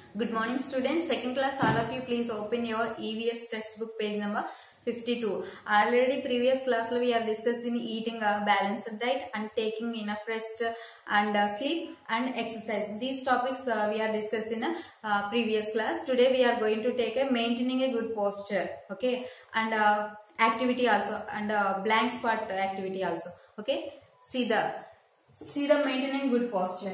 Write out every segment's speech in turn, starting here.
Good morning students. Second class, all of you please open your EVS textbook page number 52. Already previous class we have discussed in eating a balanced diet and taking enough rest and uh, sleep and exercise. These topics uh, we are discussed in a uh, previous class. Today we are going to take a maintaining a good posture. Okay. And uh, activity also and uh, blank spot activity also. Okay. See the see the maintaining good posture.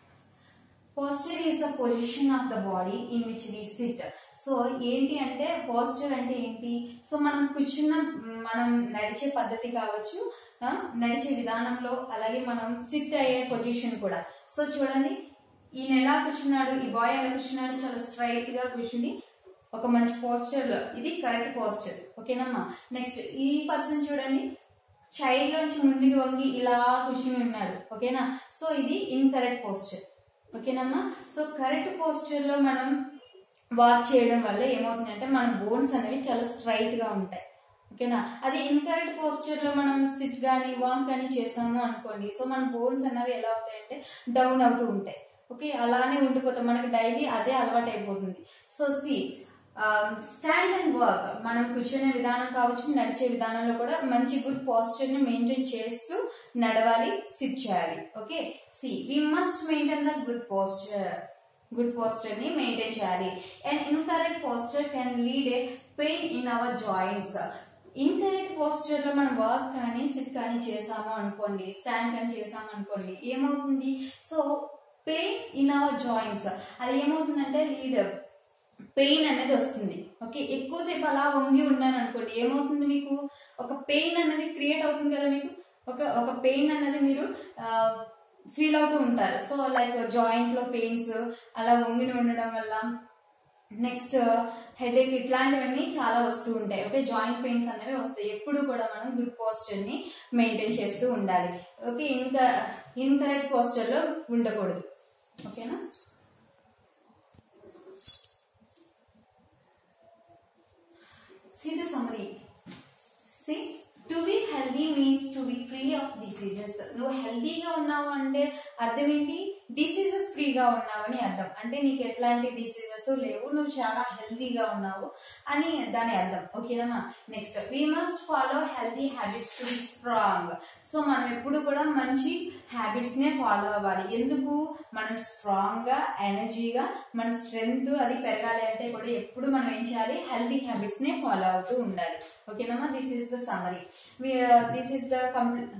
Posture is the position of the body in which we sit so ఏంటి అంటే posture అంటే ఏంటి so మనం కూర్చున్న మనం నడిచే పద్ధతి కావచ్చు ఆ, నడిచే విధానంలో అలాగే మనం సిట్ అయ్యే పొజిషన్ కూడా సో చూడండి ఈయన ఎలా కూర్చున్నాడు ఈ బాయ్ ఎలా కూర్చున్నాడు చాలా స్ట్రైట్ గా కూర్చుని ఒక మంచి పోస్చర్ లో ఇది కరెక్ట్ పోస్చర్ ఓకేనమ్మా నెక్స్ట్ ఈ పర్సన్ చూడండి చైల్డ్ లోంచి ముందుకు వంగి ఇలా కూర్చుని ఉన్నాడు ఓకేనా సో ఇది ఇన్కరెక్ట్ పోస్చర్ ఓకేనమ్మా సో కరెక్ట్ పోస్చర్ లో మనం వాక్ చేయడం వల్ల ఏమవుతుందంటే మన బోన్స్ అనేవి చాలా స్ట్రైట్ గా ఉంటాయి ఓకేనా అది ఇన్కరెక్ట్ పోస్చర్ లో మనం సిట్ గానీ వాక్ కానీ చేసాము అనుకోండి సో మన బోన్స్ అనేవి ఎలా అవుతాయంటే డౌన్ అవుతూ ఉంటాయి ఓకే అలానే ఉండిపోతాం మనకి డైలీ అదే అలవాటు అయిపోతుంది so see stand and work మనం కూర్చునే విధానం కావచ్చు నడిచే విధానంలో కూడా మంచి గుడ్ పోస్చర్ ని మెయింటైన్ చేస్తూ నడవాలి సిట్ చేయాలి okay see we must maintain the good posture good posture ని మెయింటైన్ చేయాలి and incorrect posture can lead a pain in our joints incorrect posture లో మనం వర్క్ కానీ సిట్ కానీ చేసాము అనుకోండి స్టాండ్ కానీ చేసాము అనుకోండి ఏమవుతుంది so pain in our joints అది ఏమవుతుందంటే లీడ్ పెయిన్ అనేది వస్తుంది ఓకే ఎక్కువసేపు అలా వంగి ఉన్నాను అనుకోండి ఏమవుతుంది మీకు ఒక పెయిన్ అనేది క్రియేట్ అవుతుంది కదా మీకు ఒక ఒక పెయిన్ అనేది మీరు ఫీల్ అవుతూ ఉంటారు సో లైక్ జాయింట్ లో పెయిన్స్ అలా వంగిని ఉండడం వల్ల నెక్స్ట్ హెడేక్ ఇట్లాంటివన్నీ చాలా వస్తూ ఉంటాయి ఓకే జాయింట్ పెయిన్స్ అనేవి వస్తాయి ఎప్పుడు కూడా మనం గుడ్ పోస్చర్ ని మెయింటైన్ చేస్తూ ఉండాలి ఓకే ఇంకా ఇన్కరెక్ట్ పోస్చర్ లో ఉండకూడదు ఓకేనా See the summary. See, to be healthy means to be free of diseases. నువ్వు హెల్తీగా ఉన్నావు అంటే అర్థం ఏంటి డిసీజెస్ ఫ్రీగా ఉన్నావని అర్థం అంటే నీకు ఎట్లాంటి డిసీజెస్ లేవు నువ్వు చాలా హెల్తీగా ఉన్నావు అని దాని అర్థం ఓకేనా next we must follow healthy habits to be strong so మనం ఎప్పుడు కూడా మంచి హ్యాబిట్స్ నే ఫాలో అవ్వాలి ఎందుకు మనం స్ట్రాంగ్ గా ఎనర్జీగా మన స్ట్రెంగ్త్ అది పెరగాలి అంటే కూడా ఎప్పుడు మనం ఏం చేయాలి హెల్తీ హ్యాబిట్స్ నే ఫాలో అవుతూ ఉండాలి ఓకేనమ్మా this is the summary this is the complete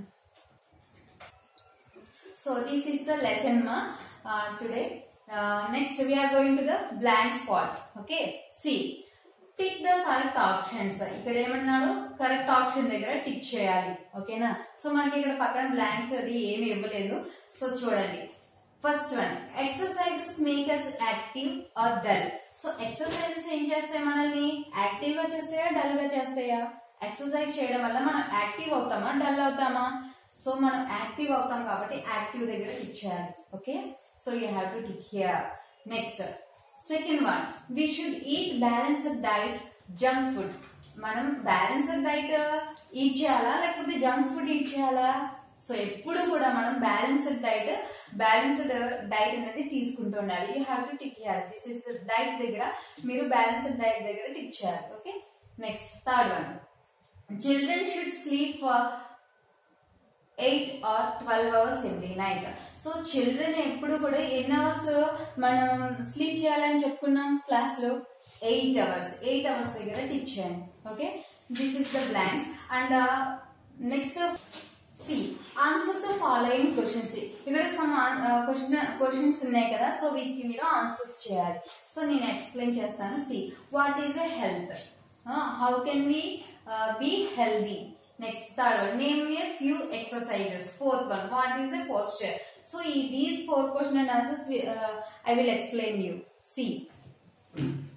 so this is the lesson మా today next we are going to the blank spot okay see tick the correct options ఇక్కడ ఏమన్నాడు correct option దగ్గర tick చేయాలి ఓకేనా so మనకి ఇక్కడ పక్కన blanks అది ఏమి ఇవ్వలేదు సో చూడండి first one exercises make us active or dull so exercises ఏం చేస్తాయి మనల్ని యాక్టివ్ గా చేస్తాయా డల్ గా చేస్తాయా ఎక్సర్సైజ్ చేయడం వల్ల మనం యాక్టివ్ అవుతామా డల్ అవుతామా సో మనం యాక్టివ్ అవుతాం కాబట్టి యాక్టివ్ దగ్గర టిక్ చేయాలి okay so you have to tick here next second one we should eat balanced diet junk food మనం బ్యాలెన్స్డ్ డైట్ ఈట్ చేయాలా లేకపోతే జంక్ ఫుడ్ ఈట్ చేయాలా సో ఎప్పుడు కూడా మనం బ్యాలెన్స్డ్ డైట్ బ్యాలెన్స్డ్ డైట్ అనేది తీసుకుంటూ ఉండాలి యూ హ్యావ్ టు టిక్ చేయాలి దిస్ ఇస్ డైట్ దగ్గర మీరు బ్యాలెన్స్డ్ డైట్ దగ్గర టిక్ చేయాలి okay next third one children should sleep eight or twelve hours every night so children ఎప్పుడు కూడా ఎన్ని అవర్స్ మనం స్లీప్ చేయాలని చెప్పుకున్నాం క్లాస్ లో ఎయిట్ అవర్స్ ఎయిట్ అవర్స్ దగ్గర టిక్ చేయండి okay this is the blanks and next see answer the following questions ఇక్కడ సమ్ క్వశ్చన్ క్వశ్చన్స్ ఉన్నాయి కదా సో వీటికి మీరు ఆన్సర్స్ చేయాలి సో నేను ఎక్స్ప్లెయిన్ చేస్తాను see what is a health how can we be healthy Next, third one, name me a few exercises. Fourth one, what is a posture? So, these four question and answers we, uh, I will explain you. See.